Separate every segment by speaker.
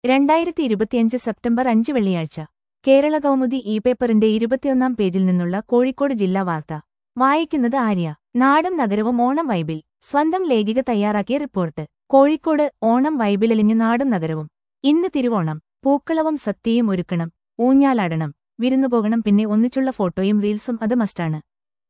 Speaker 1: രണ്ടായിരത്തി ഇരുപത്തിയഞ്ച് സെപ്റ്റംബർ അഞ്ച് വെള്ളിയാഴ്ച കേരള കൗമുദി ഇ പേപ്പറിന്റെ ഇരുപത്തിയൊന്നാം പേജിൽ നിന്നുള്ള കോഴിക്കോട് ജില്ലാ വാർത്ത വായിക്കുന്നത് ആര്യ നാടും നഗരവും ഓണം വൈബിൽ സ്വന്തം ലേഖിക തയ്യാറാക്കിയ റിപ്പോർട്ട് കോഴിക്കോട് ഓണം വൈബിലലിഞ്ഞ് നാടും നഗരവും ഇന്ന് തിരുവോണം പൂക്കളവും സത്യയും ഒരുക്കണം ഊഞ്ഞാലാടണം വിരുന്നുപോകണം പിന്നെ ഒന്നിച്ചുള്ള ഫോട്ടോയും റീൽസും അത് മസ്റ്റാണ്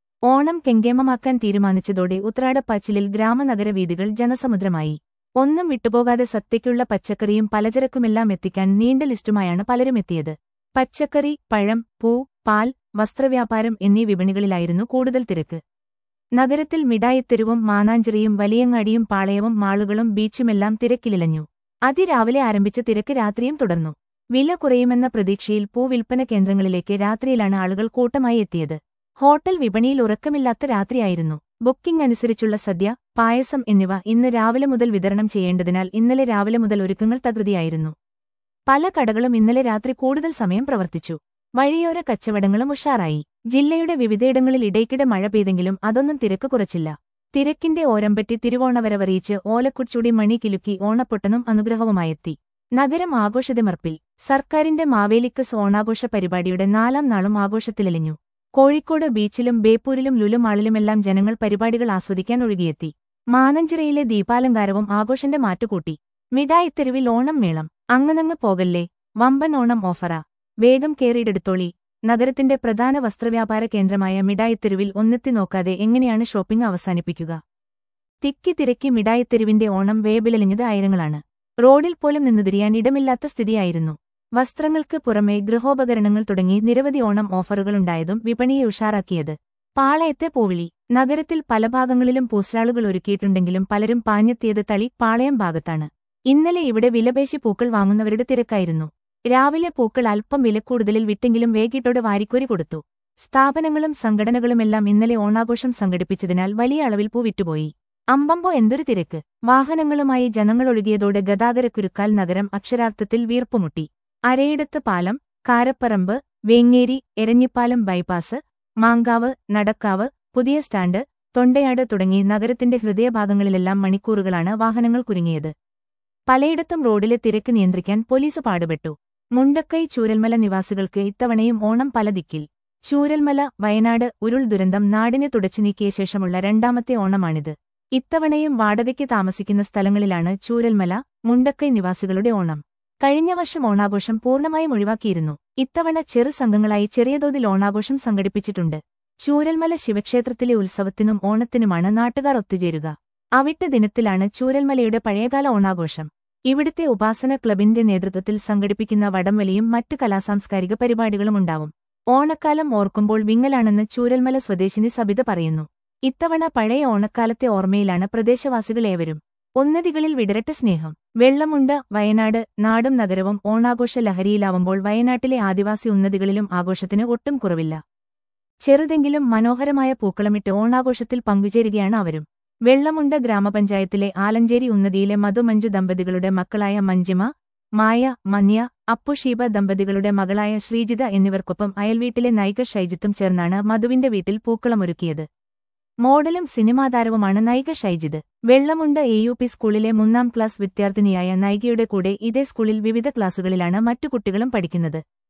Speaker 1: ഓണം കെങ്കേമമാക്കാൻ തീരുമാനിച്ചതോടെ ഉത്രാടപ്പാച്ചിലിൽ ഗ്രാമനഗര വീഥികൾ ജനസമുദ്രമായി ഒന്നും വിട്ടുപോകാതെ സത്യയ്ക്കുള്ള പച്ചക്കറിയും പലചരക്കുമെല്ലാം എത്തിക്കാൻ നീണ്ട ലിസ്റ്റുമായാണ് പലരും എത്തിയത് പച്ചക്കറി പഴം പൂ പാൽ വസ്ത്രവ്യാപാരം എന്നീ വിപണികളിലായിരുന്നു കൂടുതൽ തിരക്ക് നഗരത്തിൽ മിഠായിത്തെരുവും മാനാഞ്ചിറിയും വലിയങ്ങാടിയും പാളയവും മാളുകളും ബീച്ചുമെല്ലാം തിരക്കിലിലഞ്ഞു അതിരാവിലെ ആരംഭിച്ച തിരക്ക് രാത്രിയും തുടർന്നു വില കുറയുമെന്ന പ്രതീക്ഷയിൽ പൂവിൽപ്പന കേന്ദ്രങ്ങളിലേക്ക് രാത്രിയിലാണ് ആളുകൾ കൂട്ടമായി എത്തിയത് ഹോട്ടൽ വിപണിയിൽ ഉറക്കമില്ലാത്ത രാത്രിയായിരുന്നു ബുക്കിംഗ് അനുസരിച്ചുള്ള സദ്യ പായസം എന്നിവ ഇന്ന് രാവിലെ മുതൽ വിതരണം ചെയ്യേണ്ടതിനാൽ ഇന്നലെ രാവിലെ മുതൽ ഒരുക്കങ്ങൾ തകൃതിയായിരുന്നു പല കടകളും ഇന്നലെ രാത്രി കൂടുതൽ സമയം പ്രവർത്തിച്ചു വഴിയോര കച്ചവടങ്ങളും ഉഷാറായി ജില്ലയുടെ വിവിധയിടങ്ങളിൽ ഇടയ്ക്കിടെ മഴ പെയ്തെങ്കിലും അതൊന്നും തിരക്ക് കുറച്ചില്ല തിരക്കിന്റെ ഓരംപറ്റി തിരുവോണവരവറിയിച്ച് ഓലക്കുച്ചൂടി മണി കിലുക്കി ഓണപ്പൊട്ടനും അനുഗ്രഹവുമായെത്തി നഗരം ആഘോഷതിമർപ്പിൽ സർക്കാരിന്റെ മാവേലിക്കസ് ഓണാഘോഷ പരിപാടിയുടെ നാലാം നാളും ആഘോഷത്തിലലിഞ്ഞു കോഴിക്കോട് ബീച്ചിലും ബേപ്പൂരിലും ലുലുമാളിലുമെല്ലാം ജനങ്ങൾ പരിപാടികൾ ആസ്വദിക്കാൻ ഒഴുകിയെത്തി മാനഞ്ചിറയിലെ ദീപാലങ്കാരവും ആഘോഷന്റെ മാറ്റുകൂട്ടി മിഠായിത്തെരുവിൽ ഓണം മേളം അങ്ങനങ്ങ് പോകല്ലേ വമ്പൻ ഓണം ഓഫറാ വേഗം കേറിയിടെടുത്തോളി നഗരത്തിന്റെ പ്രധാന വസ്ത്രവ്യാപാര കേന്ദ്രമായ മിഠായിത്തെരുവിൽ ഒന്നെത്തി നോക്കാതെ എങ്ങനെയാണ് ഷോപ്പിംഗ് അവസാനിപ്പിക്കുക തിക്കി തിരക്കി മിഠായിത്തെരുവിന്റെ ഓണം വേബിലലിഞ്ഞത് ആയിരങ്ങളാണ് റോഡിൽ പോലും നിന്നുതിരിയാൻ ഇടമില്ലാത്ത സ്ഥിതിയായിരുന്നു വസ്ത്രങ്ങൾക്ക് പുറമെ ഗൃഹോപകരണങ്ങൾ തുടങ്ങി നിരവധി ഓണം ഓഫറുകളുണ്ടായതും വിപണിയെ ഉഷാറാക്കിയത് പാളയത്തെ പൂവിളി നഗരത്തിൽ പല ഭാഗങ്ങളിലും പൂസ്റ്റാളുകൾ ഒരുക്കിയിട്ടുണ്ടെങ്കിലും പലരും പാഞ്ഞെത്തിയത് തളി പാളയം ഭാഗത്താണ് ഇന്നലെ ഇവിടെ വിലപേശി പൂക്കൾ വാങ്ങുന്നവരുടെ തിരക്കായിരുന്നു രാവിലെ പൂക്കൾ അല്പം വിലക്കൂടുതലിൽ വിട്ടെങ്കിലും വേഗിട്ടോടെ വാരിക്കോരി കൊടുത്തു സ്ഥാപനങ്ങളും സംഘടനകളുമെല്ലാം ഇന്നലെ ഓണാഘോഷം സംഘടിപ്പിച്ചതിനാൽ വലിയ അളവിൽ പൂ വിറ്റുപോയി അമ്പമ്പോ എന്തൊരു തിരക്ക് വാഹനങ്ങളുമായി ജനങ്ങളൊഴുകിയതോടെ ഗതാഗതക്കുരുക്കാൽ നഗരം അക്ഷരാർത്ഥത്തിൽ വീർപ്പുമുട്ടി അരയിടത്ത് പാലം കാരപ്പറമ്പ് വേങ്ങേരി എരഞ്ഞിപ്പാലം ബൈപ്പാസ് മാങ്കാവ് നടക്കാവ് പുതിയ സ്റ്റാൻഡ് തൊണ്ടയാട് തുടങ്ങി നഗരത്തിന്റെ ഹൃദയഭാഗങ്ങളിലെല്ലാം മണിക്കൂറുകളാണ് വാഹനങ്ങൾ കുരുങ്ങിയത് പലയിടത്തും റോഡിലെ തിരക്ക് നിയന്ത്രിക്കാൻ പോലീസ് പാടുപെട്ടു മുണ്ടക്കൈ ചൂരൽമല നിവാസികൾക്ക് ഇത്തവണയും ഓണം പല ദിക്കിൽ ചൂരൽമല വയനാട് ഉരുൾ ദുരന്തം നാടിനെ തുടച്ചു നീക്കിയ ശേഷമുള്ള രണ്ടാമത്തെ ഓണമാണിത് ഇത്തവണയും വാടകയ്ക്ക് താമസിക്കുന്ന സ്ഥലങ്ങളിലാണ് ചൂരൽമല മുണ്ടക്കൈ നിവാസികളുടെ ഓണം കഴിഞ്ഞ വർഷം ഓണാഘോഷം പൂർണ്ണമായും ഒഴിവാക്കിയിരുന്നു ഇത്തവണ ചെറു സംഘങ്ങളായി ചെറിയ തോതിൽ ഓണാഘോഷം സംഘടിപ്പിച്ചിട്ടുണ്ട് ചൂരൽമല ശിവക്ഷേത്രത്തിലെ ഉത്സവത്തിനും ഓണത്തിനുമാണ് നാട്ടുകാർ ഒത്തുചേരുക അവിട്ട ദിനത്തിലാണ് ചൂരൽമലയുടെ പഴയകാല ഓണാഘോഷം ഇവിടുത്തെ ഉപാസന ക്ലബിന്റെ നേതൃത്വത്തിൽ സംഘടിപ്പിക്കുന്ന വടംവലിയും മറ്റു കലാസാംസ്കാരിക പരിപാടികളും ഉണ്ടാവും ഓണക്കാലം ഓർക്കുമ്പോൾ വിങ്ങലാണെന്ന് ചൂരൽമല സ്വദേശിനി സബിത പറയുന്നു ഇത്തവണ പഴയ ഓണക്കാലത്തെ ഓർമ്മയിലാണ് പ്രദേശവാസികൾ ഏവരും ഉന്നതികളിൽ വിടരട്ട സ്നേഹം വെള്ളമുണ്ട വയനാട് നാടും നഗരവും ഓണാഘോഷ ലഹരിയിലാവുമ്പോൾ വയനാട്ടിലെ ആദിവാസി ഉന്നതികളിലും ആഘോഷത്തിന് ഒട്ടും കുറവില്ല ചെറുതെങ്കിലും മനോഹരമായ പൂക്കളമിട്ട് ഓണാഘോഷത്തിൽ പങ്കുചേരുകയാണ് അവരും വെള്ളമുണ്ട ഗ്രാമപഞ്ചായത്തിലെ ആലഞ്ചേരി ഉന്നതിയിലെ മധുമഞ്ജു ദമ്പതികളുടെ മക്കളായ മഞ്ജിമ മായ മന്യ അപ്പുഷീബ ദമ്പതികളുടെ മകളായ ശ്രീജിത എന്നിവർക്കൊപ്പം അയൽവീട്ടിലെ നൈക ഷൈജിത്തും ചേർന്നാണ് മധുവിന്റെ വീട്ടിൽ പൂക്കളമൊരുക്കിയത് മോഡലും സിനിമാതാരവുമാണ് Naika Shaijith Vellamunda A U P സ്കൂളിലെ മൂന്നാം ക്ലാസ് വിദ്യാർത്ഥിനിയായ നൈകയുടെ കൂടെ ഇതേ സ്കൂളിൽ വിവിധ ക്ലാസുകളിലാണ് മറ്റു കുട്ടികളും പഠിക്കുന്നത്